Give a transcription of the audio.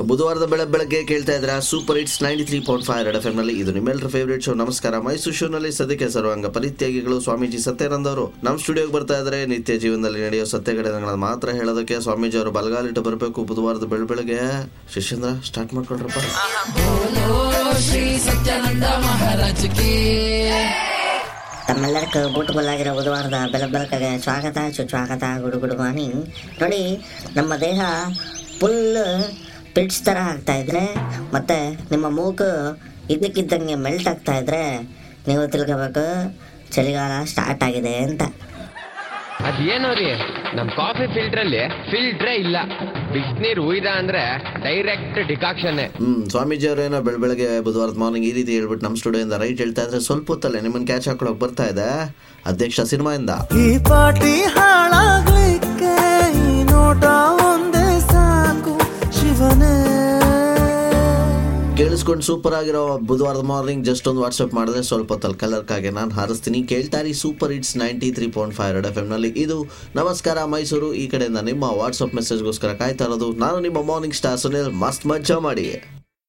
ಬುಧವಾರದ ಬೆಳ ಬೆಳಗ್ಗೆ ಕೇಳ್ತಾ ಇದ್ರ super hits ninety three point five red F M ನಲ್ಲಿ ಇದು ನಿಮ್ಮೆಲ್ಲರ ಫೇವರೇಟ್ ಶೋ ನಮಸ್ಕಾರ ಮೈಸೂರು ಶೋ ನಲ್ಲಿ ಸದ್ಯಕ್ಕೆ ಸರ್ವಾಂಗ ಪರಿತ್ಯಾಗಿಗಳು ಸ್ವಾಮೀಜಿ ಸತ್ಯಾನಂದ ಅವರು ನಮ್ಮ ಸ್ಟುಡಿಯೋಗೆ ಬರ್ತಾ ಇದ್ದಾರೆ ನಿತ್ಯ ಜೀವನದಲ್ಲಿ ನಡೆಯೋ ಸತ್ಯ ಘಟನೆಗಳನ್ನ ಮಾತ್ರ ಹೇಳೋದಕ್ಕೆ ಸ್ವಾಮೀಜಿ ಅವರು ಬಲಗಾಲಿಟ್ಟು ಬರಬೇಕು ಬುಧವಾರದ ಬೆಳ ಬೆಳಗ್ಗೆ ಶಿಷ್ಯಂದ್ರ ಸ್ಟಾರ್ಟ್ ಮಾಡ್ಕೊಳ್ರಪ್ಪ ತಮ್ಮೆಲ್ಲರಿಗೂ ಬೂಟಬಲ್ ಆಗಿರೋ ಬುಧವಾರದ ಬೆಲ ಬೆಳಕಿಗೆ ಸ್ವಾಗತ ಸುಸ್ವಾಗತ ಗುಡು ಗುಡ್ ಮಾರ್ನಿಂಗ್ ನೋಡಿ ನಮ್ಮ ದೇಹ ಫುಲ್ ಪಿಟ್ಸ್ ಥರ ಆಗ್ತಾ ಇದ್ರೆ ಮತ್ತು ನಿಮ್ಮ ಮೂಗು ಇದ್ದಕ್ಕಿದ್ದಂಗೆ ಮೆಲ್ಟ್ ಆಗ್ತಾ ಇದ್ರೆ ನೀವು ತಿಳ್ಕೋಬೇಕು ಚಳಿಗಾಲ ಸ್ಟಾರ್ಟ್ ಆಗಿದೆ ಅಂತ ಅದೇನೋ ರೀ ನಮ್ ಕಾಫಿ ಫಿಲ್ಟರ್ ಅಲ್ಲಿ ಫಿಲ್ಟ್ರೇ ಇಲ್ಲ ಬಿಸಿನೀರ್ ಉಯ್ದ ಅಂದ್ರೆ ಡೈರೆಕ್ಟ್ ಡಿಕಾಕ್ಷನ್ ಹ್ಮ್ ಸ್ವಾಮೀಜಿ ಅವರೇನೋ ಬೆಳ ಬೆಳಗ್ಗೆ ಬುಧವಾರದ ಮಾರ್ನಿಂಗ್ ಈ ರೀತಿ ಹೇಳ್ಬಿಟ್ಟು ನಮ್ಮ ಸ್ಟುಡಿಯೋಯಿಂದ ರೈಟ್ ಹೇಳ್ತಾ ಇದ್ರೆ ಸ್ವಲ್ಪ ಹೊತ್ತಲ್ಲೇ ನಿಮ್ಮನ್ನ ಕ್ಯಾಚ್ ಹಾಕೊಳಕ್ ಬರ್ತಾ ಇದೆ ಅಧ್ಯಕ್ಷ ಸಿನಿಮಾಯಿಂದ ಈ ಪಾಟಿ ಹಾಳಾಗ್ಲಿಕ್ಕೆ ಈ ನೋಟ ಒಂದೇ ಸಾಕು ಶಿವನೇ ಕೇಳಿಸ್ಕೊಂಡು ಸೂಪರ್ ಆಗಿರೋ ಬುಧವಾರದ ಮಾರ್ನಿಂಗ್ ಜಸ್ಟ್ ಒಂದು ವಾಟ್ಸ್ಆಪ್ ಮಾಡಿದ್ರೆ ಸ್ವಲ್ಪ ಹೊತ್ತಲ್ಲಿ ಕಲರ್ಕಾಗೆ ನಾನು ಹಾರಿಸ್ತೀನಿ ಕೇಳ್ತಾರಿ super hits ninety three point five red F ನಲ್ಲಿ ಇದು ನಮಸ್ಕಾರ ಮೈಸೂರು ಈ ಕಡೆಯಿಂದ ನಿಮ್ಮ ವಾಟ್ಸಪ್ ಮೆಸೇಜ್ಗೋಸ್ಕರ ಕಾಯ್ತಾ ಇರೋದು ನಾನು ನಿಮ್ಮ ಮಾರ್ನಿಂಗ್ ಸ್ಟಾರ್ ಸುನಿಲ್ ಮಸ್ತ್ ಮಜ್ಜಾ ಮಾಡಿ